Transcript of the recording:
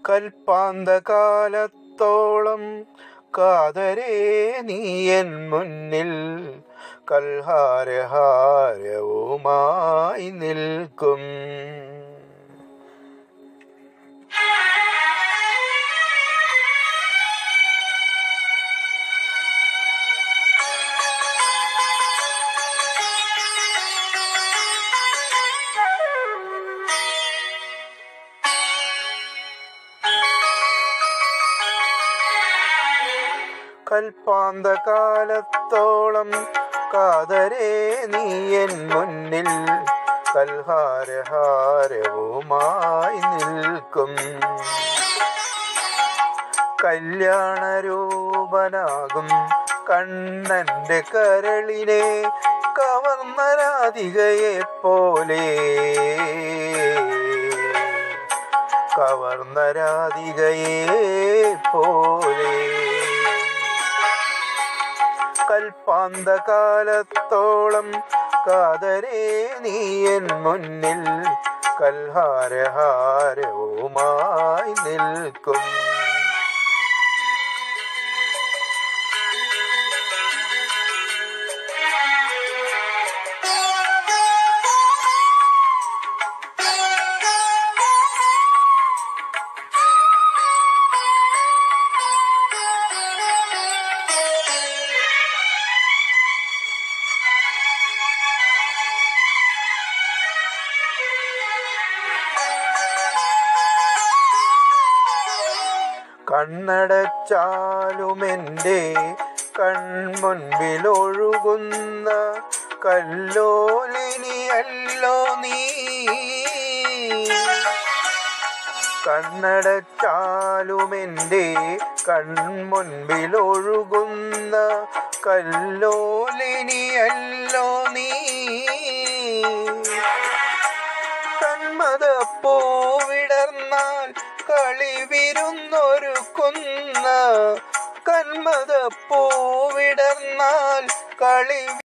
കൽപ്പാന്തകാലത്തോളം കാതരേ നീയൻ മുന്നിൽ കൽഹാരഹാരവുമായി നിൽക്കും കൽപ്പാന്തകാലത്തോളം കാതരേ നീയൻ മുന്നിൽ കൽഹാരഹാരവുമായി നിൽക്കും കല്യാണരൂപനാകും കണ്ണന്റെ കരളിനെ കവർന്ന രാധികയെ പോലെ കവർന്ന രാധികയെ പോലെ കൽപ്പാന്തകാലത്തോളം കാതരേ നീയൻ മുന്നിൽ കൽഹാരഹാരവുമായി നിൽക്കും കണ്ണടച്ചാലുമെൻ്റെ കൺമുൻപിലൊഴുകുന്ന കല്ലോലിനിയല്ലോ നീ കണ്ണടച്ചാലുമെൻ്റെ കൺമുൻപിലൊഴുകുന്ന കല്ലോലിനിയല്ലോ നീ കന്മതപ്പൂവിടർന്നാൽ കളിവിരുന്നൊരുക്കുന്ന കന്മതപ്പൂവിടർന്നാൽ കളി